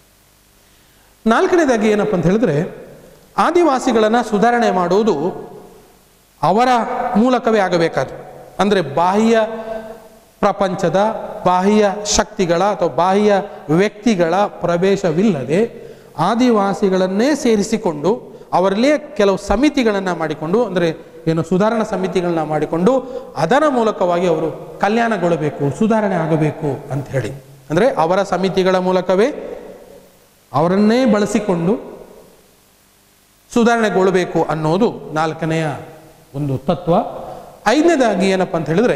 Speaker 1: ನಾಲ್ಕನೇದಾಗಿ ಏನಪ್ಪ ಅಂತ ಹೇಳಿದ್ರೆ ಆದಿವಾಸಿಗಳನ್ನು ಸುಧಾರಣೆ ಮಾಡುವುದು ಅವರ ಮೂಲಕವೇ ಆಗಬೇಕಾದು ಅಂದರೆ ಬಾಹ್ಯ ಪ್ರಪಂಚದ ಬಾಹ್ಯ ಶಕ್ತಿಗಳ ಅಥವಾ ಬಾಹ್ಯ ವ್ಯಕ್ತಿಗಳ ಪ್ರವೇಶವಿಲ್ಲದೆ ಆದಿವಾಸಿಗಳನ್ನೇ ಸೇರಿಸಿಕೊಂಡು ಅವರಲ್ಲೇ ಕೆಲವು ಸಮಿತಿಗಳನ್ನು ಮಾಡಿಕೊಂಡು ಅಂದರೆ ಏನು ಸುಧಾರಣಾ ಸಮಿತಿಗಳನ್ನ ಮಾಡಿಕೊಂಡು ಅದರ ಮೂಲಕವಾಗಿ ಅವರು ಕಲ್ಯಾಣಗೊಳ್ಳಬೇಕು ಸುಧಾರಣೆ ಆಗಬೇಕು ಅಂತ ಹೇಳಿ ಅಂದರೆ ಅವರ ಸಮಿತಿಗಳ ಮೂಲಕವೇ ಅವರನ್ನೇ ಬಳಸಿಕೊಂಡು ಸುಧಾರಣೆಗೊಳ್ಳಬೇಕು ಅನ್ನೋದು ನಾಲ್ಕನೆಯ ಒಂದು ತತ್ವ ಐದನೇದಾಗಿ ಏನಪ್ಪ ಅಂತ ಹೇಳಿದ್ರೆ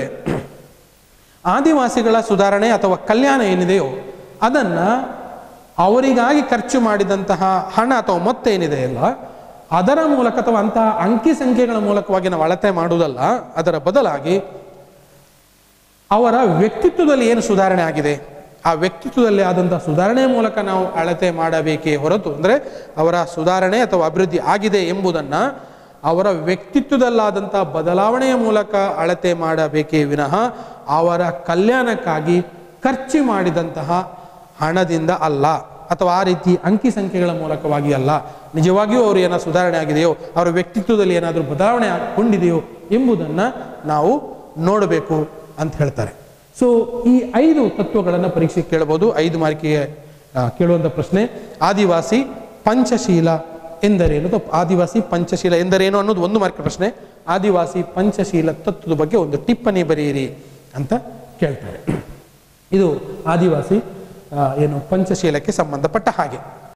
Speaker 1: ಆದಿವಾಸಿಗಳ ಸುಧಾರಣೆ ಅಥವಾ ಕಲ್ಯಾಣ ಏನಿದೆಯೋ ಅದನ್ನು ಅವರಿಗಾಗಿ ಖರ್ಚು ಮಾಡಿದಂತಹ ಹಣ ಅಥವಾ ಮೊತ್ತ ಏನಿದೆಯಲ್ಲ ಅದರ ಮೂಲಕ ಅಥವಾ ಅಂತಹ ಅಂಕಿ ಸಂಖ್ಯೆಗಳ ಮೂಲಕವಾಗಿ ನಾವು ಅಳತೆ ಮಾಡುವುದಲ್ಲ ಅದರ ಬದಲಾಗಿ ಅವರ ವ್ಯಕ್ತಿತ್ವದಲ್ಲಿ ಏನು ಸುಧಾರಣೆ ಆಗಿದೆ ಆ ವ್ಯಕ್ತಿತ್ವದಲ್ಲಿ ಆದಂತಹ ಸುಧಾರಣೆಯ ಮೂಲಕ ನಾವು ಅಳತೆ ಮಾಡಬೇಕೇ ಹೊರತು ಅಂದರೆ ಅವರ ಸುಧಾರಣೆ ಅಥವಾ ಅಭಿವೃದ್ಧಿ ಆಗಿದೆ ಎಂಬುದನ್ನು ಅವರ ವ್ಯಕ್ತಿತ್ವದಲ್ಲಾದಂತಹ ಬದಲಾವಣೆಯ ಮೂಲಕ ಅಳತೆ ಮಾಡಬೇಕೇ ವಿನಃ ಅವರ ಕಲ್ಯಾಣಕ್ಕಾಗಿ ಖರ್ಚು ಮಾಡಿದಂತಹ ಹಣದಿಂದ ಅಲ್ಲ ಅಥವಾ ಆ ರೀತಿ ಅಂಕಿ ಸಂಖ್ಯೆಗಳ ಮೂಲಕವಾಗಿ ಅಲ್ಲ ನಿಜವಾಗಿಯೂ ಅವರು ಏನೋ ಸುಧಾರಣೆ ಆಗಿದೆಯೋ ಅವರ ವ್ಯಕ್ತಿತ್ವದಲ್ಲಿ ಏನಾದರೂ ಬದಲಾವಣೆ ಕೊಂಡಿದೆಯೋ ಎಂಬುದನ್ನು ನಾವು ನೋಡಬೇಕು ಅಂತ ಹೇಳ್ತಾರೆ ಸೊ ಈ ಐದು ತತ್ವಗಳನ್ನು ಪರೀಕ್ಷೆ ಕೇಳಬಹುದು ಐದು ಮಾರ್ಕಿಗೆ ಆ, ಕೇಳುವಂಥ ಪ್ರಶ್ನೆ ಆದಿವಾಸಿ ಪಂಚಶೀಲ ಎಂದರೇನು ಅಥವಾ ಆದಿವಾಸಿ ಪಂಚಶೀಲ ಎಂದರೇನು ಅನ್ನೋದು ಒಂದು ಮಾರ್ಕ್ ಪ್ರಶ್ನೆ ಆದಿವಾಸಿ ಪಂಚಶೀಲ ತತ್ವದ ಬಗ್ಗೆ ಒಂದು ಟಿಪ್ಪಣಿ ಬರೆಯಿರಿ ಅಂತ ಕೇಳ್ತಾರೆ ಇದು ಆದಿವಾಸಿ ಆ, ಏನು ಪಂಚಶೀಲಕ್ಕೆ ಸಂಬಂಧಪಟ್ಟ ಹಾಗೆ